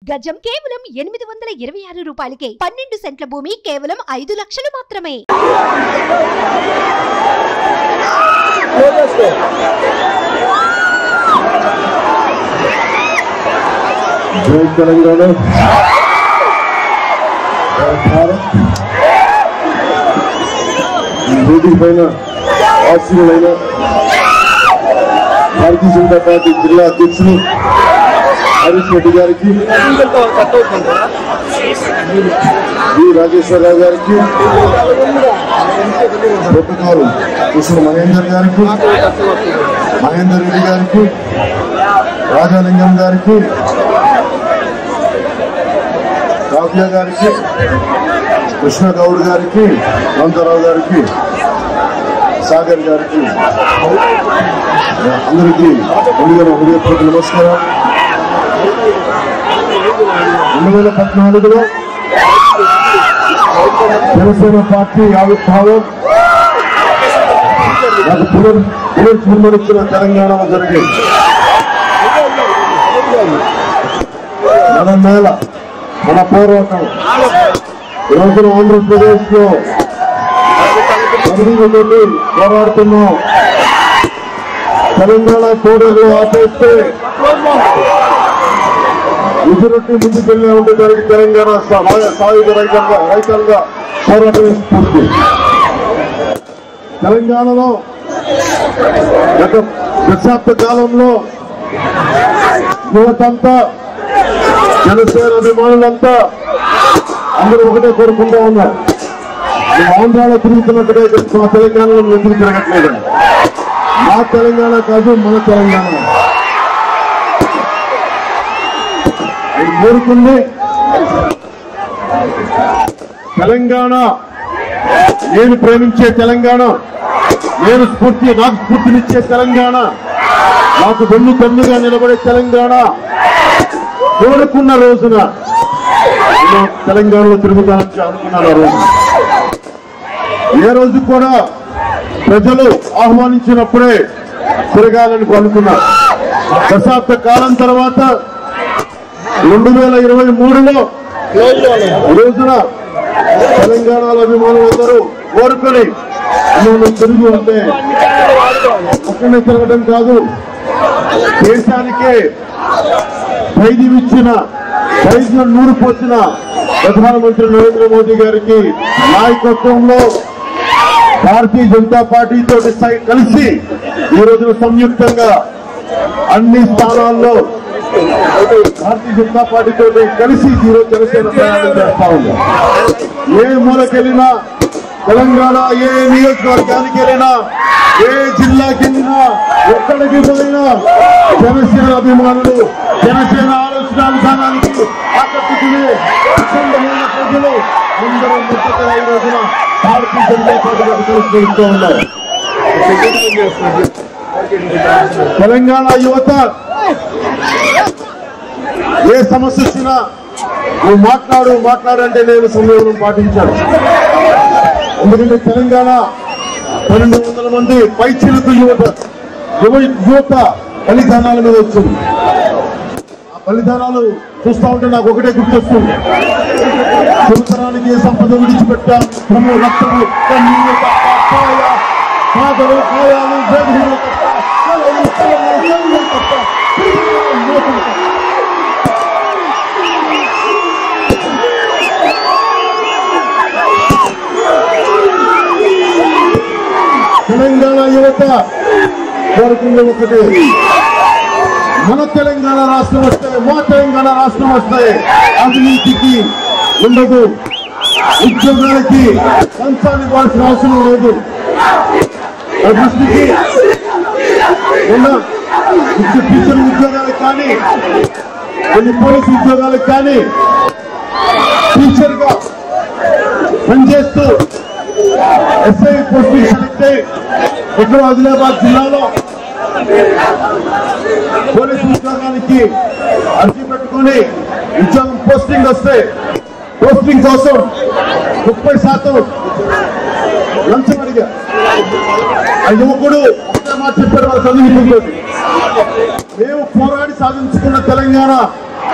గజం కేవలం ఎనిమిది వందల ఇరవై ఆరు రూపాయలకే పన్నెండు సెంట్ల భూమి కేవలం ఐదు లక్షలు మాత్రమే జై తెలంగాణ జై భారత్ ఈ వేదిక పైన ఆశీనులైన భారతీయ జనతా పార్టీ జిల్లా అధ్యక్షులు హరీష్ రెడ్డి గారికి వి రాజేశ్వరరావు గారికి పొట్టుకారు కృష్ణ మహేందర్ గారికి మహేందర్ రెడ్డి గారికి రాజాలింగం గారికి కావ్య గారికి కృష్ణ గౌడ్ గారికి కాంతారావు గారికి సాగర్ గారికి అందరికీ ముందుగా నా హృదయపూర్వక నమస్కారం రెండు వేల పద్నాలుగులో జనసేన పార్టీ ఆవిర్భావం నాకు పునర్ పునర్జన్మనిచ్చిన తెలంగాణలో జరిగింది మన నేల మన పోరాటం ఈ రోజున ఆంధ్రప్రదేశ్ లో నుండి పోరాడుతున్నాం తెలంగాణ కోడలు ఆపేస్తే ఎదురొట్టి ముందుకెళ్ళే ఉంటే దానికి తెలంగాణ సా- సాయుధ రైతంగా రైతంగా పోరాటం స్ఫూర్తి తెలంగాణలో గత దశాబ్ద కాలంలో యువతంతా జనసేన అభిమానులంతా అందరూ ఒకటే కోరుకుంటూ ఉన్నారు మేము ఆంధ్రాలో తిరుగుతున్నట్టుగా ఇక్కడ మా తెలంగాణలో మేము ఎందుకు తిరగట్లేదు మా తెలంగాణ కాదు మన తెలంగాణ నేను కోరుకుంది తెలంగాణ నేను ప్రేమించే తెలంగాణ నేను స్ఫూర్తి నాకు స్ఫూర్తినిచ్చే తెలంగాణ నాకు వెన్ను తన్నుగా నిలబడే తెలంగాణ కోరుకున్న రోజున నేను తెలంగాణలో తిరుగుతానని అనుకున్నాను ఆ రోజు ఏ రోజు కూడా ప్రజలు ఆహ్వానించినప్పుడే తిరగాలని అనుకున్నా దశాబ్ద కాలం తర్వాత రెండు వేల ఇరవై మూడులో ఈ రోజున తెలంగాణలో అభిమానులందరూ కోరుకొని నేను తిరిగి ఉంటే ఒక్కనే తిరగడం కాదు దేశానికే ధైర్యం ఇచ్చిన ధైర్యం నూరు పోసిన ప్రధానమంత్రి నరేంద్ర మోదీ గారికి నాయకత్వంలో భారతీయ జనతా పార్టీతో సై- కలిసి ఈ రోజున సంయుక్తంగా అన్ని స్థానాల్లో భారతీయ జనతా పార్టీతో కలిసి ఈ రోజు జనసేన ప్రయాణం చేస్తా ఉంది ఏ మూలకెళ్ళినా తెలంగాణ ఏ నియోజకవర్గానికి వెళ్ళినా ఏ జిల్లాకి వెళ్ళినా ఎక్కడికి పోయినా జనసేన అభిమానులు జనసేన ఆలోచన విధానానికి ఆకట్టుకునే అఖండమైన ప్రజలు అందరూ ముచ్చటగా ఈ రోజున భారతీయ జనతా పార్టీలకు తెలుసుకుంటూ ఉన్నారు తెలంగాణ యువత ఏ సమస్య వచ్చినా నువ్వు మాట్లాడు మాట్లాడంటే నేను సంయమనం పాటించాను ఎందుకంటే తెలంగాణ పన్నెండు వందల మంది పైచిలుకు యువత యువ యువత బలిదానాల మీద వచ్చింది ఆ బలిదానాలు చూస్తా ఉంటే నాకు ఒకటే గుర్తొస్తుంది సంవత్సరానికి ఏ సంపద విడిచిపెట్టాం శ్రమ రక్తము కన్నీరు తప్ప కాయ కాదలు కాయాలు జగీలు తప్ప కలలు కలలు కలలు తప్ప తిరిగి మోసం తప్ప. తెలంగాణ యువత కోరుకుంది ఒకటి మన తెలంగాణ రాష్ట్రం వస్తే మా తెలంగాణ రాష్ట్రం వస్తే అవినీతికి ఉండదు ఉద్యోగాలకి లంచాలు ఇవ్వాల్సిన అవసరం లేదు ఆ దృష్టికి ఉన్న ఇచ్చే టీచర్ ఉద్యోగాలకు కానీ కొన్ని పోలీసు ఉద్యోగాలకు కానీ టీచర్ గా పనిచేస్తూ ఎస్ఐ పోస్టింగ్ సెలెక్ట్ అయ్యి ఎక్కడో ఆదిలాబాద్ జిల్లాలో పోలీసు ఉద్యోగానికి అర్జీ పెట్టుకుని ఉద్యోగం పోస్టింగ్ వస్తే పోస్టింగ్ కోసం ముప్పై శాతం లంచం అడిగా ఆ యువకుడు ఒకటే మాట చెప్పాడు వాళ్ళ చదువుకుంటుంది మేము పోరాడి సాధించుకున్న తెలంగాణ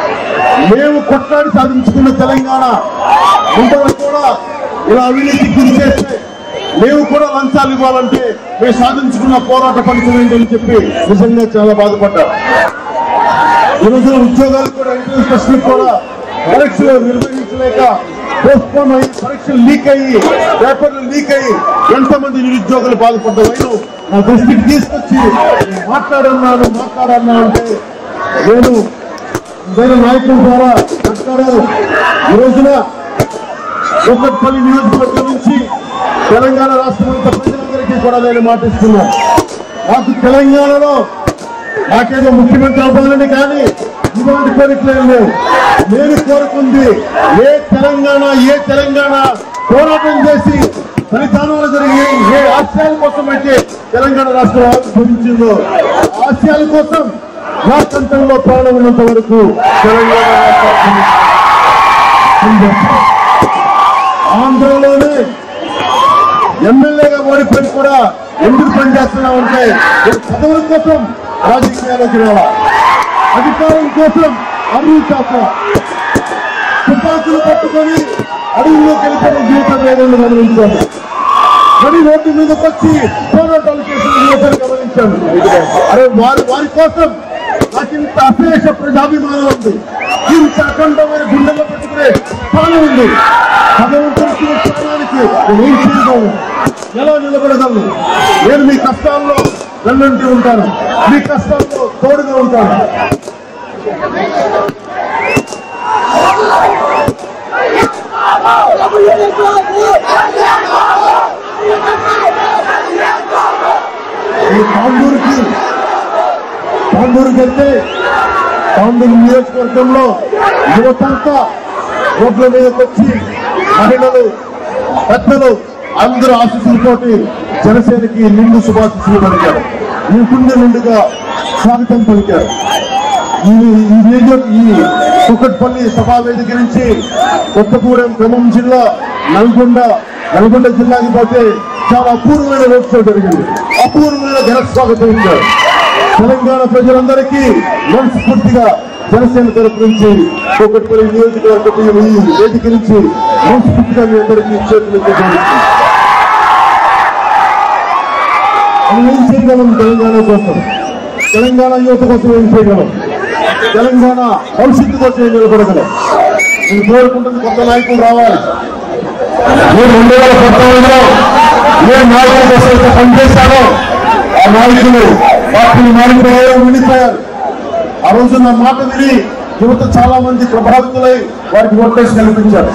మేము కొట్లాడి సాధించుకున్న తెలంగాణ ముందర కూడా ఇలా అవినీతి గురి చేస్తే మేము కూడా లంచాలు ఇవ్వాలంటే మేము సాధించుకున్న పోరాట ఫలితం ఏంటని చెప్పి నిజంగా చాలా బాధపడ్డారు ఈ రోజున ఉద్యోగాలు కూడా ఎంట్రన్స్ టెస్టులు కూడా పరీక్షలు నిర్వహించలేక పోస్ట్పోన్ అయ్యి పరీక్షలు లీక్ అయ్యి పేపర్లు లీక్ అయ్యి ఎంతమంది నిరుద్యోగులు బాధపడ్డారు నా దృష్టికి తీసుకొచ్చి మాట్లాడన్నాను మాట్లాడన్నా అంటే నేను వేరే నాయకుల ద్వారా మాట్లాడారు ఈ రోజున కూకట్పల్లి నియోజకవర్గం నుంచి తెలంగాణ రాష్ట్రం అంతా ప్రజలందరికీ కూడా నేను మాటిస్తున్నాను నాకు తెలంగాణలో నాకేదో ముఖ్యమంత్రి అవ్వాలని కానీ ఇలాంటి కోరికలేం లేవు నేను కోరుకుంది ఏ తెలంగాణ ఏ తెలంగాణ పోరాటం చేసి ఫలితానాలు జరిగి ఏ ఆశయాల కోసం అయితే తెలంగాణ రాష్ట్రం ఆవిర్భవించిందో ఆ ఆశయాల కోసం నా కంఠంలో ప్రాణం ఉన్నంత వరకు తెలంగాణ రాష్ట్రాన్ని పనిచేస్తాను. ఆంధ్రలోనే ఎమ్మెల్యేగా ఓడిపోయి కూడా ఎందుకు పనిచేస్తున్నావు అంటే నేను పదవుల కోసం రాజకీయాల్లోకి రావా అధికారం కోసం అరువు చాప తుపాకులు పట్టుకొని అడవుల్లోకి వెళ్ళిపోయిన జీవితం లేదని గమనించాను మరి రోడ్డు మీదకి వచ్చి పోరాటాలు చేసిన జీవితాన్ని గమనించాను అరే వారి వారి కోసం నాకు ఇంత అశేష ప్రజాభిమానం ఉంది ఇంత అఖండమైన గుండెల్లో పెట్టుకునే స్థానం ఉంది భగవంతుడికి స్థానానికి నేను ఏం చేయగలను ఎలా నిలబడగలను నేను మీ కష్టాల్లో వెన్నంటి ఉంటాను మీ కష్టాల్లో తోడుగా ఉంటాను ఈ తాండూరుకి తాండూరుకి వెళ్తే తాండూరు నియోజకవర్గంలో యువతంతా రోడ్ల మీదకి వచ్చి మహిళలు పెద్దలు అందరూ ఆశీస్సులతోటి జనసేనకి నిండు శుభాశిస్సులు పలికారు ఈ గుండె నిండుగా స్వాగతం పలికారు ఈ ఈ నియోజక ఈ కుక్కట్పల్లి సభా వేదిక నుంచి కొత్తగూడెం ఖమ్మం జిల్లా నల్గొండ నల్గొండ జిల్లాకి పోతే చాలా అపూర్వమైన రోడ్ షో జరిగింది అపూర్వమైన ఘన స్వాగతం ఇచ్చారు తెలంగాణ ప్రజలందరికీ మనస్ఫూర్తిగా జనసేన తరపు నుంచి కూకట్పల్లి నియోజకవర్గం ఈ వేదిక నుంచి మనస్ఫూర్తిగా మీ అందరికీ చేతులు జోడిస్తుంది మనం ఏం చేయగలం తెలంగాణ కోసం తెలంగాణ యువత కోసం ఏం చేయగలం తెలంగాణ భవిష్యత్తు కోసం ఏం నిలబడగలం నేను కోరుకుంటుంది కొత్త నాయకులు రావాలి నేను రెండు వేల పంతొమ్మిదిలో ఏ నాయకుల కోసం అయితే పనిచేశానో ఆ నాయకులు పార్టీని మారిపోయారు విడిపోయారు ఆ రోజు నా మాట విని యువత చాలా మంది ప్రభావితులై వారికి ఓటేసి కల్పించారు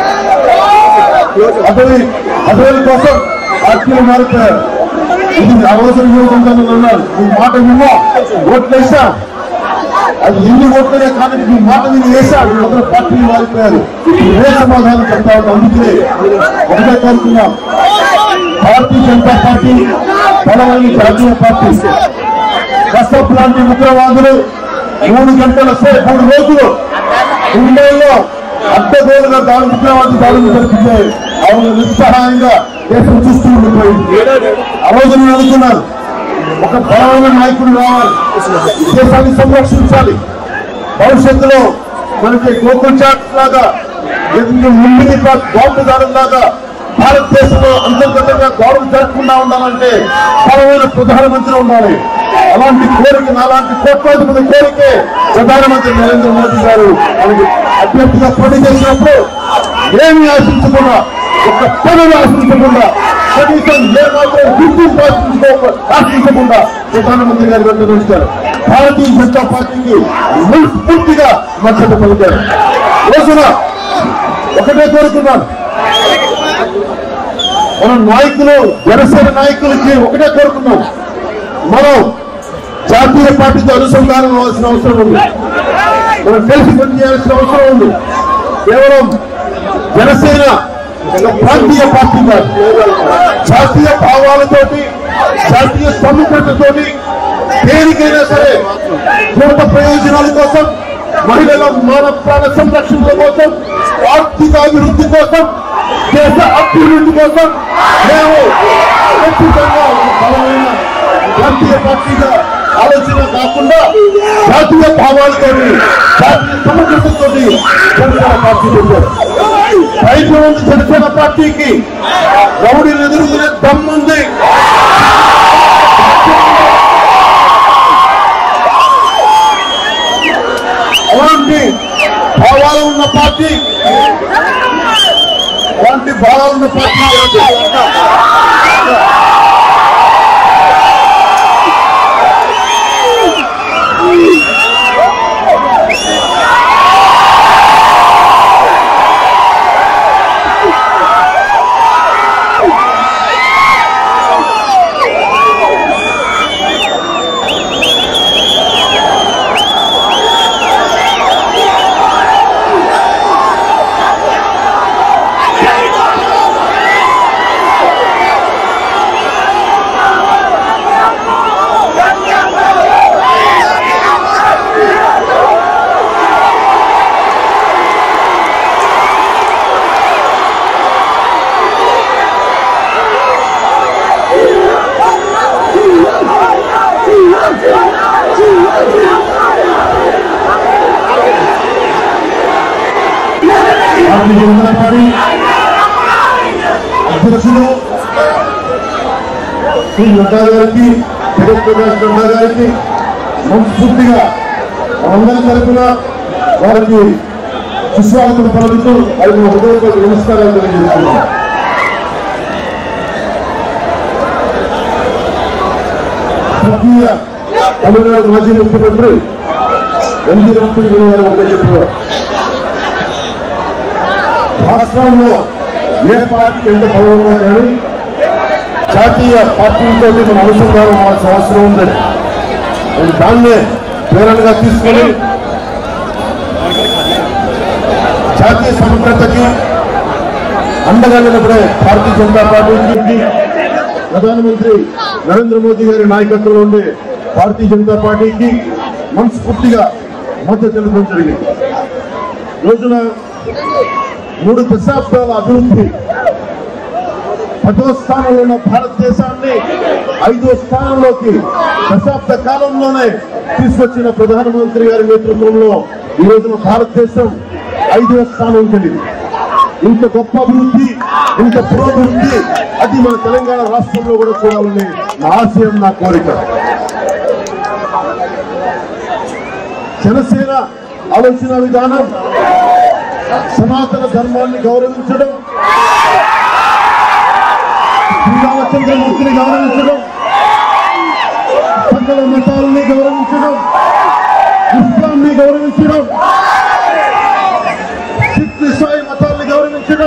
పదవి పదవుల కోసం పార్టీలు మారిపోయారు ఇది ఆ రోజు యువత ఉందని అన్నారు ఈ మాట విన్నా ఓట్లేసా అది ఎన్ని ఓట్లనే కానీ మీ మాట విని వేశారు అందరూ పార్టీలు మారిపోయారు ఇదే సమాధానం చెప్తా ఉన్నాం అందుకే ఒకటే కోరుతున్నాం భారతీయ జనతా పార్టీ బలమైన జాతీయ పార్టీ కష్టప్ లాంటి ఉగ్రవాదులు మూడు గంటల సేపు మూడు రోజులు ముంబైలో అడ్డగోలుగా దాని ఉగ్రవాది దాడులు జరిపితే అవును నిస్సహాయంగా దేశం చూస్తూ ఉండిపోయింది ఆ రోజు నేను అనుకున్నాను ఒక బలమైన నాయకుడు రావాలి దేశాన్ని సంరక్షించాలి భవిష్యత్తులో మనకి గోకుల్ చాట్ లాగా ఎదురు ముందుని బాంబుదారులాగా భారతదేశంలో అంతర్గతంగా గౌరవం జరగకుండా ఉండాలంటే బలమైన ప్రధానమంత్రి ఉండాలి అలాంటి కోరిక నాలాంటి కోట్లాది మంది కోరికే ప్రధానమంత్రి నరేంద్ర మోదీ గారు మనకి అభ్యర్థిగా పోటీ చేసినప్పుడు ఏమి ఆశించకుండా ఒక పనులు ఆశించకుండా కనీసం ఏ మాత్రం గుర్తింపు ఆశించుకో ఆశించకుండా ప్రధానమంత్రి గారు వెంటనించారు భారతీయ జనతా పార్టీకి పూర్తిగా మద్దతు పలికారు రోజున ఒకటే కోరుకున్నాను మన నాయకులు జనసేన నాయకులకి ఒకటే కోరుకున్నాం మనం జాతీయ పార్టీతో అనుసంధానం అవ్వాల్సిన అవసరం ఉంది మనం కలిసి పనిచేయాల్సిన అవసరం ఉంది కేవలం జనసేన ఒక ప్రాంతీయ పార్టీ కాదు జాతీయ భావాలతోటి జాతీయ సమగ్రతతోటి దేనికైనా సరే యువత ప్రయోజనాల కోసం మహిళల మాన ప్రాణ సంరక్షణ కోసం ఆర్థిక అభివృద్ధి కోసం దేశ అభివృద్ధి కోసం మేము ఖచ్చితంగా ఒక బలమైన జాతీయ పార్టీగా ఆలోచన కాకుండా జాతీయ భావాలతో జాతీయ సమగ్రతతో జనసేన పార్టీ పెట్టారు ధైర్యం ఉంది జనసేన పార్టీకి రౌడీని ఎదుర్కొనే దమ్ముంది అలాంటి భావాలు ఉన్న పార్టీ అలాంటి భావాలు ఉన్న పార్టీ భారతీయ జనతా పార్టీ అధ్యక్షులు శ్రీ నడ్డా గారికి జగత్ ప్రకాష్ నడ్డా గారికి మనస్ఫూర్తిగా మనందరి తరఫున వారికి సుస్వాగతం పలుకుతూ అది మా హృదయపూర్వక నమస్కారాలు తెలియజేస్తున్నాం స్వర్గీయ తమిళనాడు మాజీ ముఖ్యమంత్రి ఎన్టీ రామచంద్ర గారు ఒకటే చెప్పారు రాష్ట్రంలో ఏ పార్టీ ఎంత బలంగా కానీ జాతీయ పార్టీలతో మన అనుసంధానం అవ్వాల్సిన అవసరం ఉందని నేను దాన్నే ప్రేరణగా తీసుకొని జాతీయ సమగ్రతకి అండగా నిలబడే భారతీయ జనతా పార్టీకి ప్రధానమంత్రి నరేంద్ర మోదీ గారి నాయకత్వంలో ఉండే భారతీయ జనతా పార్టీకి మనస్ఫూర్తిగా మద్దతు తెలపడం జరిగింది రోజున మూడు దశాబ్దాల అభివృద్ధి పదో స్థానంలో ఉన్న భారతదేశాన్ని ఐదో స్థానంలోకి దశాబ్ద కాలంలోనే తీసుకొచ్చిన ప్రధానమంత్రి గారి నేతృత్వంలో ఈ రోజున భారతదేశం ఐదవ స్థానం కలిగింది ఇంత గొప్ప అభివృద్ధి ఇంత పురోభివృద్ధి అది మన తెలంగాణ రాష్ట్రంలో కూడా చూడాలని నా ఆశయం నా కోరిక జనసేన ఆలోచన విధానం సనాతన ధర్మాన్ని గౌరవించడం శ్రీరామచంద్రమూర్తిని గౌరవించడం సకల మతాలని గౌరవించడం ఇస్లాంని గౌరవించడం సిక్ ఇస్రాయి మతాల్ని గౌరవించడం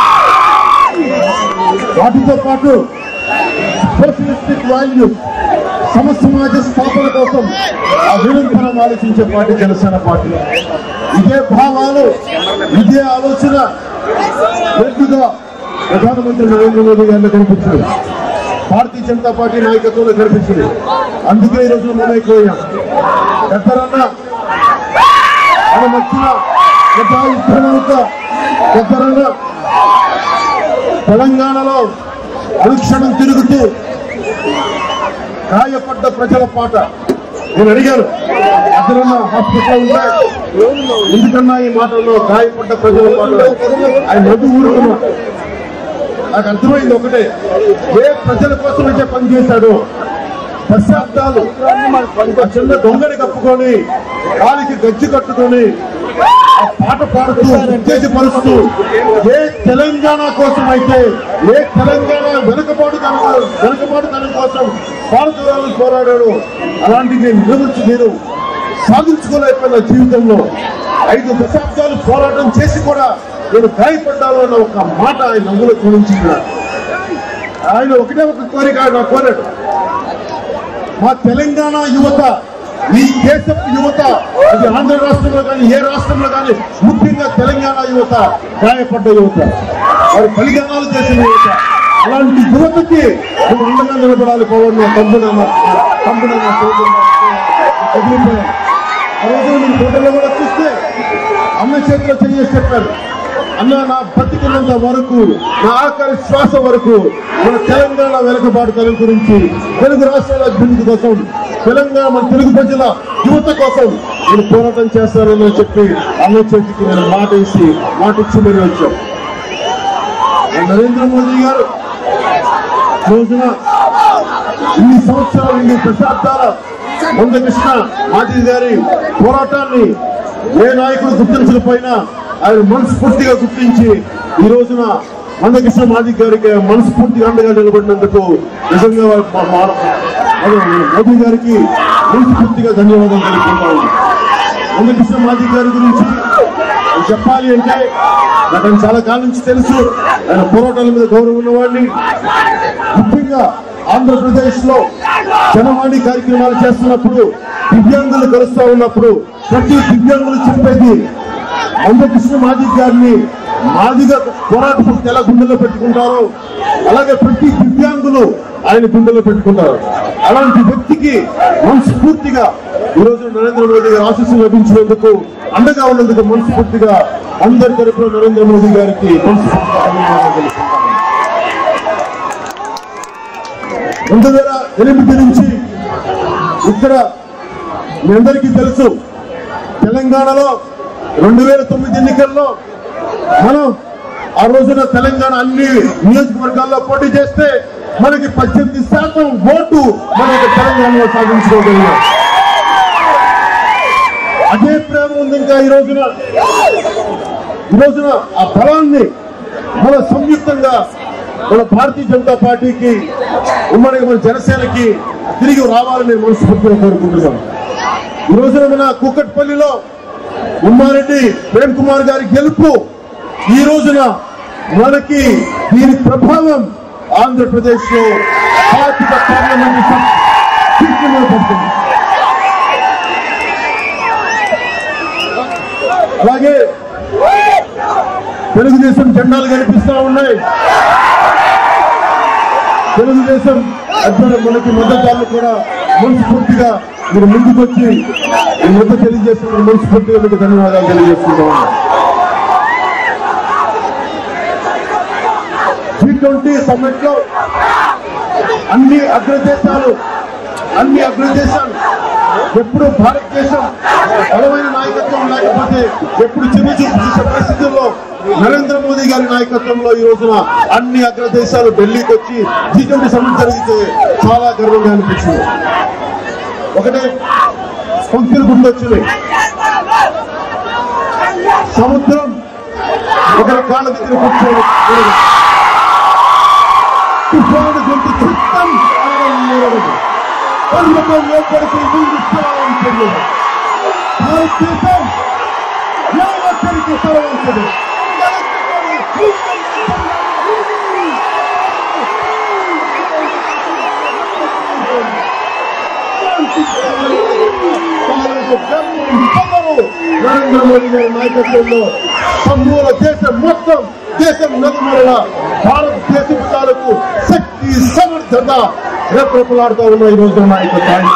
వాటితో పాటు సోషలిస్టిక్ వాల్యూస్ సమ సమాజ స్థాపన కోసం ఆ నిరంతరం ఆలోచించే పార్టీ జనసేన పార్టీ ఇదే భావాలు ఇదే ఆలోచన ఎక్కువగా ప్రధానమంత్రి నరేంద్ర మోదీ గారిలో కనిపించింది భారతీయ జనతా పార్టీ నాయకత్వంలో కనిపించింది అందుకే ఈ రోజున మమైపోయాం ఎక్కడన్నా మనం వచ్చిన ప్రజాయుద్ధమవుత ఎక్కడన్నా తెలంగాణలో అనుక్షణం తిరుగుతూ గాయపడ్డ ప్రజల పాట నేను అడిగాను ఎక్కడన్నా హాస్పిటల్ ఉంటే ఎందుకన్నా ఈ మాటల్లో గాయపడ్డ ప్రజల పాట ఆయన నవ్వు ఊరుకున్నా నాకు అర్థమైంది ఒకటే ఏ ప్రజల కోసం అయితే పనిచేశాడో దశాబ్దాలు ఆ చిన్న దొంగని కప్పుకొని కాలికి గజ్జి కట్టుకొని ఆ పాట పాడుతూ ఉత్తేజపరుస్తూ ఏ తెలంగాణ కోసం అయితే ఏ తెలంగాణ వెనుకబాటు వెనుకబాటుతనం కోసం భారతదేశం పోరాడాడు అలాంటి నేను నిలబడి నేను సాధించుకోలేకపోయిన జీవితంలో ఐదు దశాబ్దాలు పోరాటం చేసి కూడా నేను గాయపడ్డాను అన్న ఒక మాట ఆయన నవ్వులో చూపించాడు ఆయన ఒకటే ఒక కోరిక ఆయన కోరాడు మా తెలంగాణ యువత ఈ దేశపు యువత అది ఆంధ్ర రాష్ట్రంలో కానీ ఏ రాష్ట్రంలో కానీ ముఖ్యంగా తెలంగాణ యువత గాయపడ్డ యువత వారు బలిదానాలు చేసిన యువత అలాంటి యువతకి నువ్వు అండగా నిలబడాలి పవన్ నా తమ్ముడు నా తమ్ముడు నా సోదరుడు వదిలిపోయాను ఆ రోజు నేను ఫోటోలో కూడా చూస్తే అన్న చేతిలో చేసి చెప్పారు అన్న నా బతికినంత వరకు నా ఆఖరి శ్వాస వరకు మన తెలంగాణ వెనుకబాటుతనం గురించి తెలుగు రాష్ట్రాల అభివృద్ధి కోసం తెలంగాణ మన తెలుగు ప్రజల యువత కోసం నేను పోరాటం చేస్తానని చెప్పి అన్న చేతికి నేను మాట ఇచ్చి మాట ఇచ్చి మరి వచ్చాం నరేంద్ర మోదీ గారు రోజున ఇన్ని సంవత్సరాలు ఇన్ని దశాబ్దాల మందకృష్ణ మాజీ గారి పోరాటాన్ని ఏ నాయకుడు గుర్తించకపోయినా ఆయన మనస్ఫూర్తిగా గుర్తించి ఈ రోజున మందకృష్ణ మాజీ గారికి మనస్ఫూర్తిగా అండగా నిలబడినందుకు నిజంగా మా- మా- మా- మోదీ గారికి మనస్ఫూర్తిగా ధన్యవాదాలు తెలుపుకుంటాను మందకృష్ణ మాజీ గారి గురించి చెప్పాలి అంటే నాకు ఆయన చాలా కాలం నుంచి తెలుసు ఆయన పోరాటాల మీద గౌరవం ఉన్నవాడిని ముఖ్యంగా ఆంధ్రప్రదేశ్ లో జనవాణి కార్యక్రమాలు చేస్తున్నప్పుడు దివ్యాంగులు కలుస్తా ఉన్నప్పుడు ప్రతి దివ్యాంగులు చెప్పేది మందకృష్ణ మాజీ గారిని మాదిగా పోరాట శక్తి ఎలా గుండెలో పెట్టుకుంటారో అలాగే ప్రతి దివ్యాంగులు ఆయన గుండెలో పెట్టుకుంటారు అలాంటి వ్యక్తికి మనస్ఫూర్తిగా ఈ రోజు నరేంద్ర మోదీ గారి ఆశీస్సులు లభించినందుకు అండగా ఉన్నందుకు మనస్ఫూర్తిగా అందరి తరపున నరేంద్ర మోదీ గారికి మనస్ఫూర్తిగా ధన్యవాదాలు తెలుపుకుంటాను. రెండు వేల ఎనిమిది నుంచి ఇక్కడ మీ అందరికీ తెలుసు తెలంగాణలో రెండు వేల తొమ్మిది ఎన్నికల్లో మనం ఆ రోజున తెలంగాణ అన్ని నియోజకవర్గాల్లో పోటీ చేస్తే మనకి పద్దెనిమిది శాతం ఓటు మన యొక్క తెలంగాణలో సాధించుకోగలిగాం అదే ప్రేమ ఉంది ఇంకా ఈ రోజున ఈ రోజున ఆ బలాన్ని మన సంయుక్తంగా మన భారతీయ జనతా పార్టీకి ఉమ్మడి మన జనసేనకి తిరిగి రావాలని మనస్ఫూర్తిగా కోరుకుంటున్నాం ఈ రోజున మన కూకట్పల్లిలో ఉమ్మారెడ్డి ప్రేమ్ కుమార్ గారి గెలుపు ఈ రోజున మనకి దీని ప్రభావం ఆంధ్రప్రదేశ్ లో పార్టీ పార్లమెంట్ సీట్ల మీద పడుతుంది అలాగే తెలుగుదేశం జెండాలు కనిపిస్తా ఉన్నాయి తెలుగుదేశం అభ్యర్థి మనకి మద్దతుదారులు కూడా మనస్ఫూర్తిగా మీరు ముందుకు వచ్చి ఈ మద్దతు తెలియజేస్తున్న మనస్ఫూర్తిగా మీకు ధన్యవాదాలు తెలియజేస్తున్నాం జీ ట్వంటీ సమ్మిట్ లో అన్ని అగ్రదేశాలు అన్ని అగ్రదేశాలు ఎప్పుడు భారతదేశం బలమైన నాయకత్వం లేకపోతే ఎప్పుడు చిన్న చూపు చూసే పరిస్థితుల్లో నరేంద్ర మోదీ గారి నాయకత్వంలో ఈ రోజున అన్ని అగ్రదేశాలు ఢిల్లీకి వచ్చి జీ ట్వంటీ సమ్మిట్ జరిగితే చాలా గర్వంగా అనిపించింది ఒకటే పంక్తులు గుర్తొచ్చినాయి సముద్రం ఒకరి కాళ్ళ దగ్గర కూర్చొని తుఫాను గొంతు చిత్తం పర్వతం ఏర్పడితే ముందు స్థలం తెలియదు భారతదేశం ఏ ఒక్కరికి తలవంచదు నరేంద్ర మోడీ గారి నాయకత్వంలో సమూల దేశం మొత్తం దేశం నలుమూలల భారతదేశపు తాలూకు శక్తి సమర్థత రెప్పరెప్పలాడుతూ ఉన్న ఈ రోజు నాయకత్వం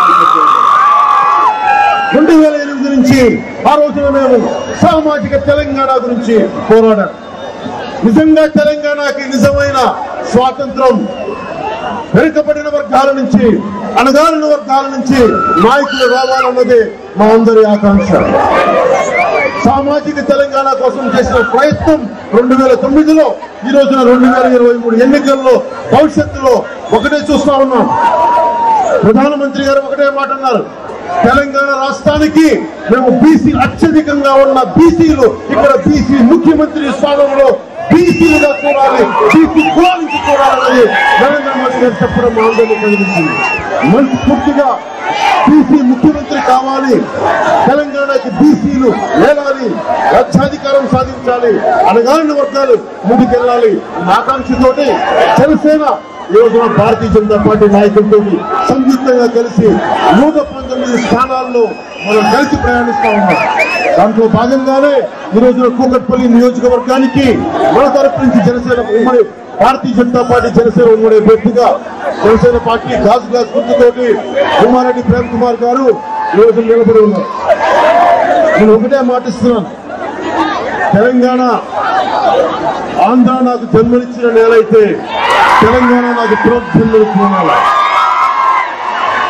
రెండు వేల ఎనిమిది నుంచి ఆ రోజున మేము సామాజిక తెలంగాణ గురించి పోరాడాం నిజంగా తెలంగాణకి నిజమైన స్వాతంత్రం వెనుకబడిన వర్గాల నుంచి అణగారిన వర్గాల నుంచి నాయకులు రావాలన్నదే మా అందరి ఆకాంక్ష సామాజిక తెలంగాణ కోసం చేసిన ప్రయత్నం రెండు వేల తొమ్మిదిలో ఈ రోజున రెండు వేల ఇరవై మూడు ఎన్నికల్లో భవిష్యత్తులో ఒకటే చూస్తా ఉన్నాం ప్రధానమంత్రి గారు ఒకటే మాట అన్నారు తెలంగాణ రాష్ట్రానికి మేము బీసీ అత్యధికంగా ఉన్న బీసీలు ఇక్కడ బీసీ ముఖ్యమంత్రి స్థానంలో బీసీలుగా చూడాలి బీసీ కులా నుంచి చూడాలన్నది నరేంద్ర మోదీ గారు చెప్పడం మా అందరినీ కలిగించింది మనస్ఫూర్తిగా బీసీ ముఖ్యమంత్రి కావాలి తెలంగాణకి బీసీలు వేలాలి రాజ్యాధికారం సాధించాలి అనగారిన వర్గాలు ముందుకెళ్ళాలి అన్న ఆకాంక్షతోటి జనసేన ఈ రోజున భారతీయ జనతా పార్టీ నాయకులతో సంయుక్తంగా కలిసి నూట పంతొమ్మిది స్థానాల్లో మనం కలిసి ప్రయాణిస్తా ఉన్నాం దాంట్లో భాగంగానే ఈ రోజున కూకట్పల్లి నియోజకవర్గానికి మన తరపు నుంచి జనసేన ఉమ్మడి భారతీయ జనతా పార్టీ జనసేన ఉమ్మడి అభ్యర్థిగా జనసేన పార్టీ గాజు గ్లాస్ గుర్తుతోటి కుమారెడ్డి ప్రేమ్ కుమార్ గారు ఈ రోజు నిలబడి ఉన్నారు నేను ఒకటే మాటిస్తున్నాను తెలంగాణ ఆంధ్ర నాకు జన్మనిచ్చిన నేలైతే తెలంగాణ నాకు పునర్జన్మనిచ్చిన నేల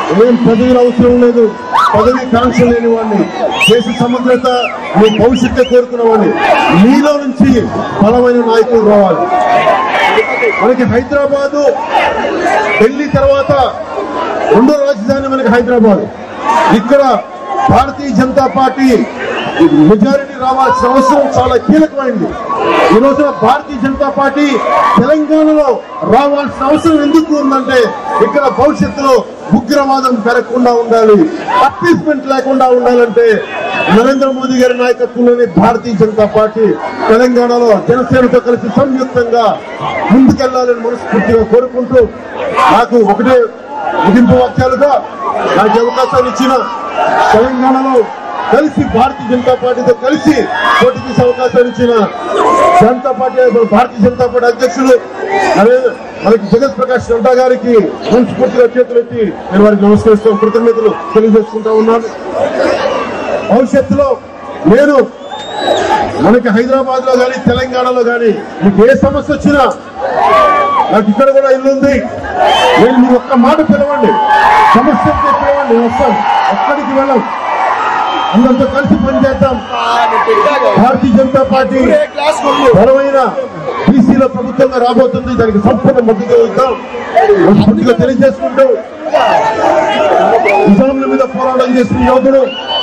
ఏం పదవిలు అవసరం లేదు పదవి కాంక్ష లేని వాడిని దేశ సమగ్రత మీ భవిష్యత్తు కోరుకున్న వాడిని మీలో నుంచి బలమైన నాయకులు రావాలి మనకి హైదరాబాదు ఢిల్లీ తర్వాత రెండో రాజధాని మనకి హైదరాబాద్ ఇక్కడ భారతీయ జనతా పార్టీ మెజారిటీ రావాల్సిన అవసరం చాలా కీలకమైంది ఈ రోజున భారతీయ జనతా పార్టీ తెలంగాణలో రావాల్సిన అవసరం ఎందుకు ఉందంటే ఇక్కడ భవిష్యత్తులో ఉగ్రవాదం పెరగకుండా ఉండాలి అప్పీస్మెంట్ లేకుండా ఉండాలంటే నరేంద్ర మోదీ గారి నాయకత్వంలోని భారతీయ జనతా పార్టీ తెలంగాణలో జనసేనతో కలిసి సంయుక్తంగా ముందుకెళ్లాలని మనస్ఫూర్తిగా కోరుకుంటూ నాకు ఒకటే ముగింపు వాక్యాలుగా నాకు అవకాశాలు ఇచ్చిన తెలంగాణలో కలిసి భారతీయ జనతా పార్టీతో కలిసి పోటీ చేసే అవకాశాలు ఇచ్చిన జనతా పార్టీ భారతీయ జనతా పార్టీ అధ్యక్షులు నరేంద్ర మనకి జగత్ ప్రకాష్ నడ్డా గారికి మనస్ఫూర్తిగా చేతులెత్తి నేను వారికి నమస్కరిస్తూ కృతజ్ఞతలు తెలియజేసుకుంటా ఉన్నాను భవిష్యత్తులో నేను మనకి హైదరాబాద్ లో కానీ తెలంగాణలో కానీ మీకు ఏ సమస్య వచ్చినా నాకు ఇక్కడ కూడా ఇల్లు ఉంది నేను మీరు ఒక్క మాట పిలవండి సమస్య ఉంటే పిలవండి నేను వస్తాను ఎక్కడికి వెళ్ళం అందరితో కలిసి పనిచేద్దాం భారతీయ జనతా పార్టీ బలమైన బీసీల ప్రభుత్వంగా రాబోతుంది దానికి సంపూర్ణ మద్దతు ఇద్దాం మనస్ఫూర్తిగా తెలియజేసుకుంటూ నిజాముల మీద పోరాటం చేసిన యోధుడు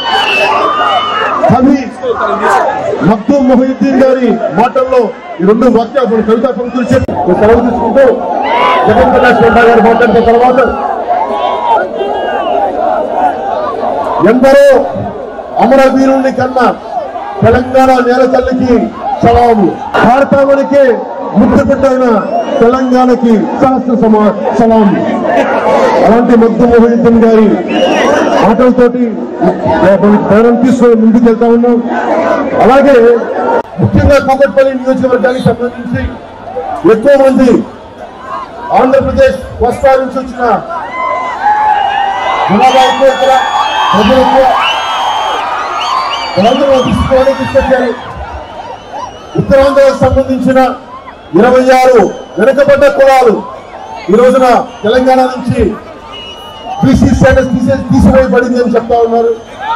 కవి మక్తూ మొహీద్దీన్ గారి మాటల్లో ఈ రెండు వాక్యాలు కవితా పంక్తులు చెప్పి నేను సెలవు తీసుకుంటూ జగన్ ప్రకాష్ నడ్డా గారు మాట్లాడిన తర్వాత ఎందరో అమరవీరుని కన్నా తెలంగాణ నేల తల్లికి సలాము భారతావనికి ముద్దు పెట్టైన తెలంగాణకి సహస్ర సమా సలాము అలాంటి మద్దు మోహిద్దీన్ గారి మాటలతోటి ప్రయాణం తీసుకొని ముందుకు వెళ్తా ఉన్నాం అలాగే ముఖ్యంగా కూకట్పల్లి నియోజకవర్గానికి సంబంధించి ఎక్కువ మంది ఆంధ్రప్రదేశ్ కోస్తా నుంచి వచ్చిన జనాభా ఎక్కువ ఇక్కడ ప్రజలు ఎక్కువ వాళ్ళందరూ తీసుకోవడానికి తీసుకొచ్చారు ఉత్తరాంధ్రకు సంబంధించిన ఇరవై ఆరు వెనుకబడ్డ కులాలు ఈ రోజున తెలంగాణ నుంచి బీసీ స్టేటస్ తీసే తీసివేయబడింది అని చెప్తా ఉన్నారు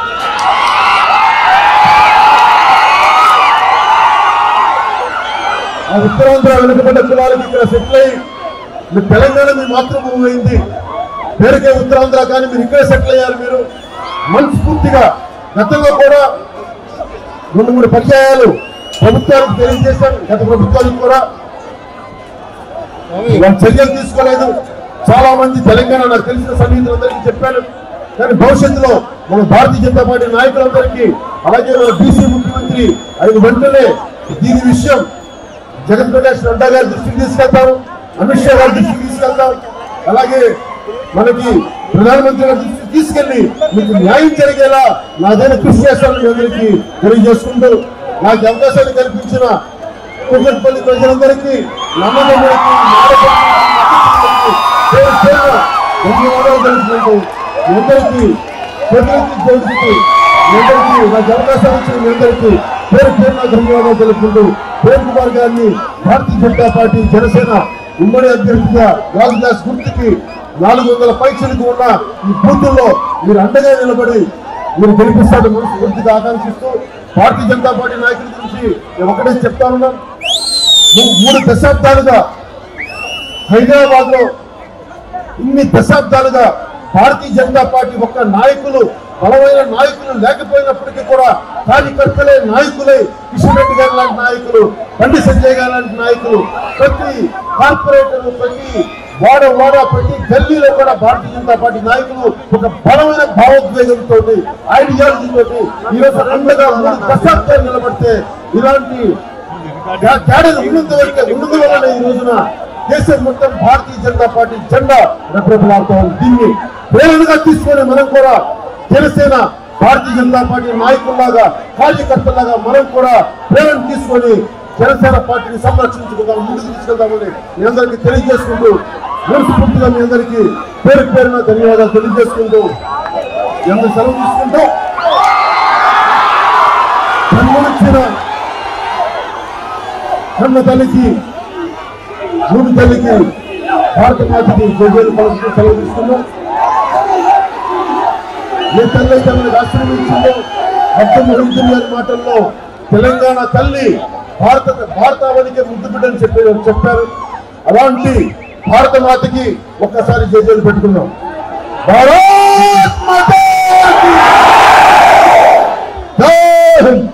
ఆ ఉత్తరాంధ్ర వెనుకబడ్డ కులాలకు ఇక్కడ సెటిల్ అయ్యి మీరు తెలంగాణ మీ మాతృభూమి అయింది పేరుకే ఉత్తరాంధ్ర కానీ మీరు ఇక్కడే సెటిల్ అయ్యారు మీరు మనస్ఫూర్తిగా గతంలో కూడా రెండు మూడు పర్యాయాలు ప్రభుత్వానికి తెలియజేశారు గత ప్రభుత్వానికి కూడా వాళ్ళు చర్యలు తీసుకోలేదు చాలా మంది తెలంగాణ నాకు తెలిసిన సన్నిహితులందరికీ చెప్పాను కానీ భవిష్యత్తులో మన భారతీయ జనతా పార్టీ నాయకులందరికీ అలాగే మన బీసీ ముఖ్యమంత్రి ఆయన వెంటనే దీని విషయం జగన్ ప్రకాష్ నడ్డా గారి దృష్టికి తీసుకెళ్తాం అమిత్ షా గారి దృష్టికి తీసుకెళ్తాం అలాగే మనకి ప్రధానమంత్రి గారి దృష్టికి తీసుకెళ్లి మీకు న్యాయం జరిగేలా నాదైన కృషి చేస్తానని మీ అందరికీ తెలియజేసుకుంటూ నాకు ఈ అవకాశాన్ని కల్పించిన కుక్కట్పల్లి ప్రజలందరికీ నమ్మకములకి నాడపల్లి పేరు పేరున ధన్యవాదాలు తెలుసుకుంటూ మీ అందరికీ ప్రతినిధి జోడించి మీ అందరికీ నాకు అవకాశం ఇచ్చిన మీ అందరికీ పేరు పేరున ధన్యవాదాలు తెలుపుకుంటూ ప్రేమ్ కుమార్ గారిని భారతీయ జనతా పార్టీ జనసేన ఉమ్మడి అభ్యర్థిగా రాజుదాస్ గుర్తుకి నాలుగు వందల పైసలకు ఉన్న ఈ బూతుల్లో మీరు అండగా నిలబడి మీరు గెలిపిస్తారని మనస్ఫూర్తిగా ఆకాంక్షిస్తూ భారతీయ జనతా పార్టీ నాయకుల గురించి నేను ఒకటే చెప్తా ఉన్నాను మూ- మూడు దశాబ్దాలుగా హైదరాబాద్ లో ఇన్ని దశాబ్దాలుగా భారతీయ జనతా పార్టీ ఒక్క నాయకులు బలమైన నాయకులు లేకపోయినప్పటికీ కూడా కార్యకర్తలే నాయకులే కిషన్ రెడ్డి గారు లాంటి నాయకులు బండి సంజయ్ గారు లాంటి నాయకులు ప్రతి కార్పొరేటర్ ప్రతి వాడ వాడ ప్రతి గల్లీలో కూడా భారతీయ జనతా పార్టీ నాయకులు ఒక బలమైన భావోద్వేగంతో ఐడియాలజీతో ఈరోజు అండగా మూడు దశాబ్దాలు నిలబడితే ఇలాంటి గా- గాడిద ఉన్నంత వరకే ఉన్నందు వలన ఈ రోజున దేశం మొత్తం భారతీయ జనతా పార్టీ జెండా రెప్రబలాడుతూ ఉంది దీన్ని ప్రేరణగా తీసుకొని మనం కూడా జనసేన భారతీయ జనతా పార్టీ నాయకుల్లాగా కార్యకర్తలాగా మనం కూడా ప్రేరణ తీసుకొని జనసేన పార్టీని సంరక్షించుకుందాం ముందుకు తీసుకెళ్దామని మీ అందరికీ తెలియజేసుకుంటూ మనస్ఫూర్తిగా మీ అందరికీ పేరు పేరున ధన్యవాదాలు తెలియజేసుకుంటూ మీ అందరూ సెలవు తీసుకుంటూ జన్మనిచ్చిన కన్న తల్లికి భూమి తల్లికి భారత మాతకి గోజేలు పలుకుతూ సెలవు తీసుకున్నాం ఏ తల్లి అయితే మనకు ఆశ్రమించిందో మొట్టమొదటి గారి మాటల్లో తెలంగాణ తల్లి భారత భారతావనికి ముద్దు బిడ్డని చెప్పి చెప్పారు అలాంటి భారత మాతకి ఒక్కసారి చేతులు పెట్టుకున్నాం భారత్ మాతా కీ జై హింద్